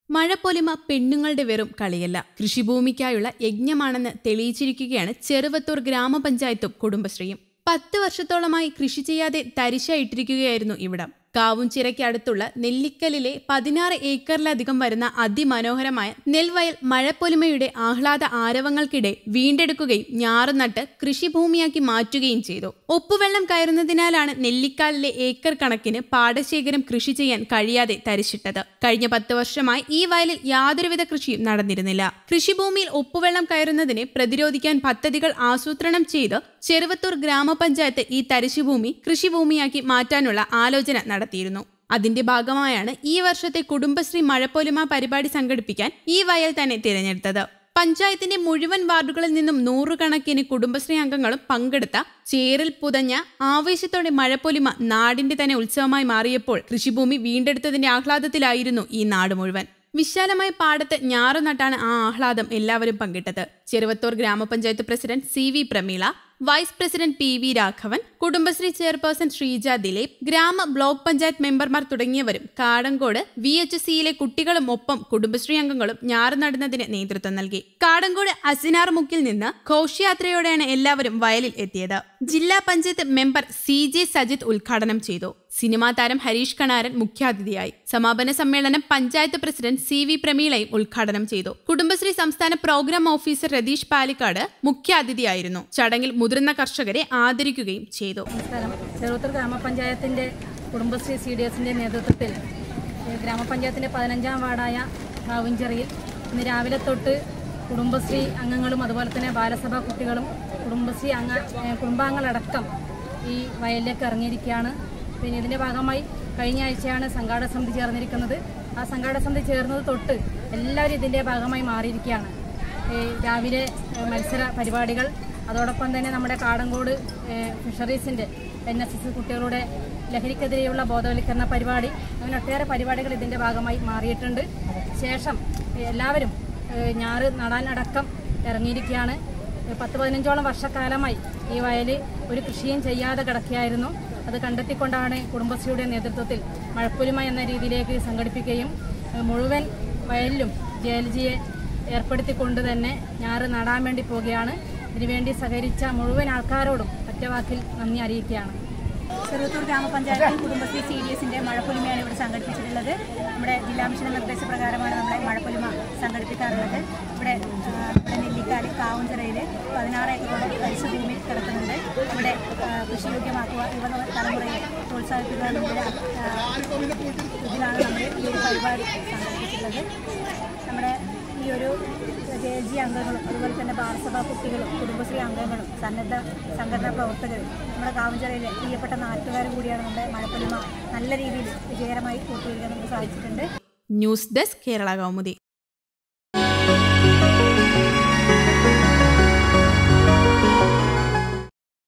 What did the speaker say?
മഴപ്പൊലിമ പെണ്ണുങ്ങളുടെ വെറും കളിയല്ല കൃഷിഭൂമിക്കായുള്ള യജ്ഞമാണെന്ന് തെളിയിച്ചിരിക്കുകയാണ് ചെറുവത്തൂർ ഗ്രാമപഞ്ചായത്തും കുടുംബശ്രീയും പത്ത് വർഷത്തോളമായി കൃഷി ചെയ്യാതെ തരിശായിട്ടിരിക്കുകയായിരുന്നു ഇവിടം കാവുംചിറയ്ക്ക് അടുത്തുള്ള നെല്ലിക്കലിലെ പതിനാറ് ഏക്കറിലധികം വരുന്ന അതിമനോഹരമായ നെൽവയൽ മഴപ്പൊലിമയുടെ ആഹ്ലാദ ആരവങ്ങൾക്കിടെ വീണ്ടെടുക്കുകയും ഞാറുനട്ട് കൃഷിഭൂമിയാക്കി മാറ്റുകയും ചെയ്തു ഒപ്പുവെള്ളം കയറുന്നതിനാലാണ് നെല്ലിക്കാലിലെ ഏക്കർ കണക്കിന് പാടശേഖരം കൃഷി ചെയ്യാൻ കഴിയാതെ തരിച്ചിട്ടത് കഴിഞ്ഞ പത്ത് വർഷമായി ഈ വയലിൽ യാതൊരുവിധ കൃഷിയും നടന്നിരുന്നില്ല കൃഷിഭൂമിയിൽ ഒപ്പുവെള്ളം കയറുന്നതിനെ പ്രതിരോധിക്കാൻ പദ്ധതികൾ ആസൂത്രണം ചെയ്ത് ചെറുവത്തൂർ ഗ്രാമപഞ്ചായത്ത് ഈ തരിശുഭൂമി കൃഷിഭൂമിയാക്കി മാറ്റാനുള്ള ആലോചന നടത്തിയിരുന്നു അതിന്റെ ഭാഗമായാണ് ഈ വർഷത്തെ കുടുംബശ്രീ മഴപ്പൊലിമ പരിപാടി സംഘടിപ്പിക്കാൻ ഈ വയൽ തന്നെ തിരഞ്ഞെടുത്തത് പഞ്ചായത്തിന്റെ മുഴുവൻ വാർഡുകളിൽ നിന്നും നൂറുകണക്കിന് കുടുംബശ്രീ അംഗങ്ങളും പങ്കെടുത്ത ചേറിൽ പുതഞ്ഞ ആവേശത്തോടെ മഴപ്പൊലിമ നാടിന്റെ തന്നെ ഉത്സവമായി മാറിയപ്പോൾ കൃഷിഭൂമി വീണ്ടെടുത്തതിന്റെ ആഹ്ലാദത്തിലായിരുന്നു ഈ നാട് മുഴുവൻ വിശാലമായ പാടത്ത് ഞാറു നട്ടാണ് ആ ആഹ്ലാദം എല്ലാവരും പങ്കിട്ടത് Cheruvathur grama panchayat president C V Prameela vice president P V Raghavan Kudumbashree chairperson Sreeja Dileep grama block panchayat മെമ്പർമാർ തുടങ്ങിയവരും കാടങ്കോട് വി എച്ച് സിയിലെ കുട്ടികളും ഒപ്പം കുടുംബശ്രീ അംഗങ്ങളും ഞാറ് നടുന്നതിന് നേതൃത്വം നൽകി കാടങ്കോട് അസിനാർ മുക്കിൽ നിന്ന് ഘോഷയാത്രയോടെയാണ് എല്ലാവരും വയലിൽ എത്തിയത് ജില്ലാ panchayat member C J Sajith ഉദ്ഘാടനം ചെയ്തു സിനിമാ താരം ഹരീഷ് കണാരൻ മുഖ്യാതിഥിയായി സമാപന സമ്മേളനം പഞ്ചായത്ത് പ്രസിഡന്റ് സി വി പ്രമീളയും ഉദ്ഘാടനം ചെയ്തു കുടുംബശ്രീ സംസ്ഥാന പ്രോഗ്രാം ഓഫീസർ രതീഷ് പാലിക്കാട് മുഖ്യാതിഥിയായിരുന്നു ചടങ്ങിൽ മുതിർന്ന കർഷകരെ ആദരിക്കുകയും ചെയ്തു നമസ്കാരം ചെറുത്തൂർ ഗ്രാമപഞ്ചായത്തിൻ്റെ കുടുംബശ്രീ സി ഡി എസിൻ്റെ നേതൃത്വത്തിൽ ഏഹ് ഗ്രാമപഞ്ചായത്തിൻ്റെ പതിനഞ്ചാം വാർഡായ കാവുഞ്ചെറിയിൽ ഇന്ന് രാവിലെ തൊട്ട് കുടുംബശ്രീ അംഗങ്ങളും അതുപോലെ തന്നെ ബാലസഭാ കുട്ടികളും കുടുംബശ്രീ അംഗ ഏഹ് കുടുംബാംഗങ്ങളടക്കം ഈ വയലിലേക്ക് ഇറങ്ങിയിരിക്കുകയാണ് പിന്നെ ഇതിൻ്റെ ഭാഗമായി കഴിഞ്ഞ ആഴ്ചയാണ് സംഘാടക സമിതി ചേർന്നിരിക്കുന്നത് ആ സംഘാടക സമിതി ചേർന്നത് തൊട്ട് എല്ലാവരും ഇതിൻ്റെ ഭാഗമായി മാറിയിരിക്കുകയാണ് ഏഹ് രാവിലെ ഏഹ് മത്സര പരിപാടികൾ അതോടൊപ്പം തന്നെ നമ്മുടെ കാടങ്കോട് ഏഹ് ഫിഷറീസിൻ്റെ എൻ എസ് എസ് കുട്ടികളുടെ ലഹരിക്കെതിരെയുള്ള ബോധവൽക്കരണ പരിപാടി അങ്ങനെ ഒട്ടേറെ പരിപാടികൾ ഇതിൻ്റെ ഭാഗമായി മാറിയിട്ടുണ്ട് ശേഷം ഏഹ് എല്ലാവരും ഏഹ് ഞാറ് നടാനടക്കം ഇറങ്ങിയിരിക്കുകയാണ് ഏഹ് പത്ത് പതിനഞ്ചോളം വർഷക്കാലമായി ഈ വയൽ ഒരു കൃഷിയും ചെയ്യാതെ കിടക്കുകയായിരുന്നു അത് കണ്ടെത്തിക്കൊണ്ടാണ് കുടുംബശ്രീയുടെ നേതൃത്വത്തിൽ മഴപ്പൊലിമ എന്ന രീതിയിലേക്ക് സംഘടിപ്പിക്കുകയും ഏഹ് മുഴുവൻ വയലിലും ജയൽജിയെ ഏർപ്പെടുത്തിക്കൊണ്ട് തന്നെ ഞാറ് നടാൻ വേണ്ടി പോവുകയാണ് ഇതിനുവേണ്ടി സഹകരിച്ച മുഴുവൻ ആൾക്കാരോടും ഒറ്റവാക്കിൽ നന്ദി അറിയിക്കുകയാണ് ചെറുത്തൂർ ഗ്രാമപഞ്ചായത്ത് കുടുംബശ്രീ സി ഡി എസിൻ്റെ മഴപ്പൊലിമയാണ് ഇവിടെ സംഘടിപ്പിച്ചിട്ടുള്ളത് നമ്മുടെ ജില്ലാ മിഷൻ നിർദ്ദേശപ്രകാരമാണ് നമ്മുടെ മഴപ്പൊലിമ സംഘടിപ്പിക്കാറുള്ളത് ഇവിടെ ആ, നമ്മുടെ നെല്ലിക്കാല് കാവുംചിറയിൽ പതിനാറ് ഏക്കറോളം തരിശു ഭൂമി കിടക്കുന്നുണ്ട് ഇവിടെ ആ, കൃഷിയോഗ്യമാക്കുക യുവ തലമുറയെ പ്രോത്സാഹിപ്പിക്കുക എന്നുള്ള ആ, ഇതിലാണ് നമ്മൾ ഈ ഒരു പരിപാടി സംഘടിപ്പിച്ചിട്ടുള്ളത് നമ്മുടെ ഈ ഒരു ജെ ജി അംഗങ്ങളും അതുപോലെ തന്നെ ബാലസഭാ കുട്ടികളും കുടുംബശ്രീ അംഗങ്ങളും സന്നദ്ധ സംഘടനാ പ്രവർത്തകരും നമ്മുടെ കാവഞ്ചിറയിലെ പ്രിയപ്പെട്ട നാട്ടുകാരും കൂടിയാണ് നമ്മുടെ മഴപ്പൊലിമ നല്ല രീതിയിൽ വിജയകരമായി പൂർത്തീകരിക്കാൻ നമുക്ക് സാധിച്ചിട്ടുണ്ട് ന്യൂസ് ഡെസ്ക് കേരള കൗമുദി